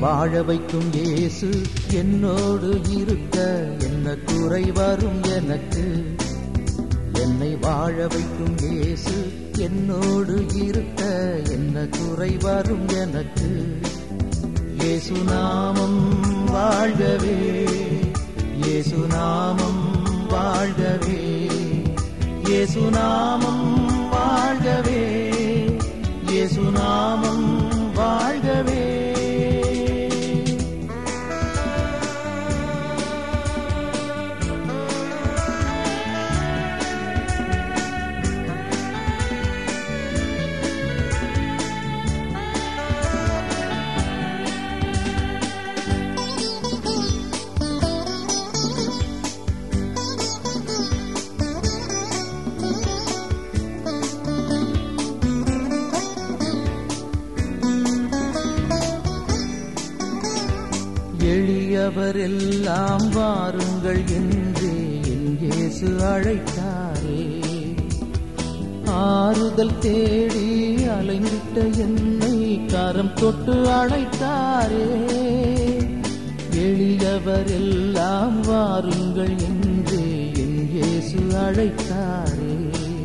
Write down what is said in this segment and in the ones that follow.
வாழ வைக்கும் இயேசு என்னோடு இருக்க என்ன குறை வரும் எனக்கு என்னை வாழ வைக்கும் இயேசு என்னோடு இருக்க என்ன குறை வரும் எனக்கு இயேசு நாமம் வாழ்கவே இயேசு நாமம் வாழ்கவே இயேசு நாமம் வாழ்கவே இயேசு நாமம் வாழ்கவே எளியவரெல்லாம் வாருங்கள் என்றே என் இயேசு அழைத்தாரே ஆறுதல் தேடி அலைந்திட்ட என்னை கரம் தொட்டு அழைத்தாரே எளியவரெல்லாம் வாருங்கள் என்றே என் இயேசு அழைத்தாரே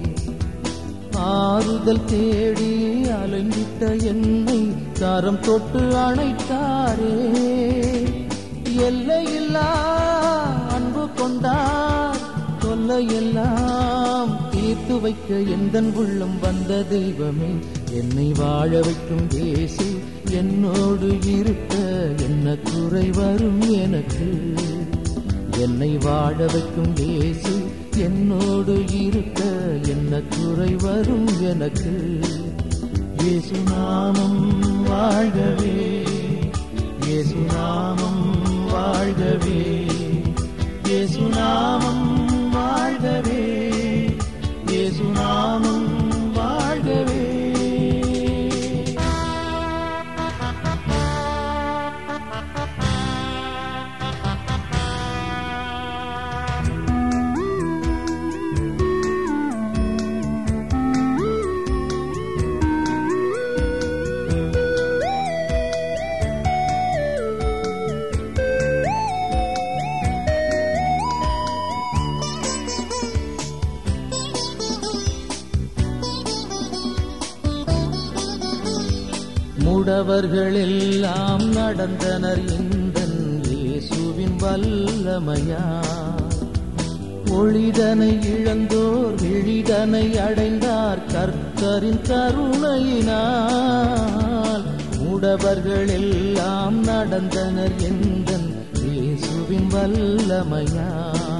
ஆறுதல் தேடி அலைந்திட்ட என்னை கரம் தொட்டு அணைத்தாரே எல்லையில்லா அன்பு கொண்டார் தொல்லையெல்லாம் தீர்த்து வைக்க எந்த உள்ளம் வந்த தெய்வமே என்னை வாழ வைக்கும் இயேசு என்னோடு இருக்க என்ன குறை வரும் எனக்கு என்னை வாழ வைக்கும் இயேசு என்னோடு இருக்க என்ன குறை வரும் எனக்கு இயேசு நாமம் வாழ்கவே இயேசு நாமம் வாழ்கவே இயேசு நாமம் வாழ்கவே இயேசு நாமம் வாழ்கவே முடவர்கள் எல்லாம் நடந்தனர் இந்தன் இயேசுவின் வல்லமையா ஒளிதனை இழந்தோர் விழிதனை அடைந்தார் கர்த்தரின் கருணையினால் முடவர்கள் எல்லாம் நடந்தனர் எந்தன் இயேசுவின் வல்லமையா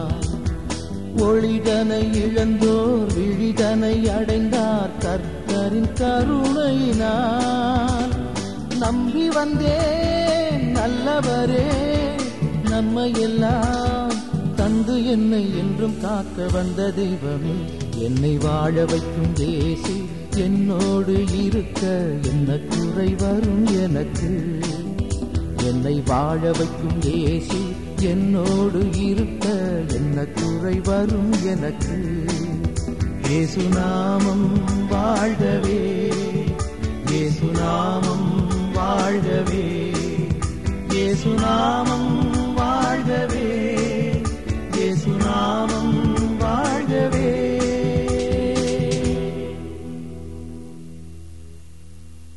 ஒளிதனை இழந்தோர் விழிதனை அடைந்தார் கர்த்தரின் கருணையினால் நம்பி வந்தேன் நல்லவரே நன்மையெல்லாம் தந்து என்னை என்றும் காக்க வந்த தெய்வமே என்னை வாழ வைக்கும் தேசி என்னோடு இருக்க என்ன குறை வரும் எனக்கு என்னை வாழ வைக்கும் இயேசு என்னோடு இருக்க என்ன குறை வரும் எனக்கு இயேசு நாமம் வாழ்கவே இயேசு நாமம் வாழ்கவே இயேசு நாமம்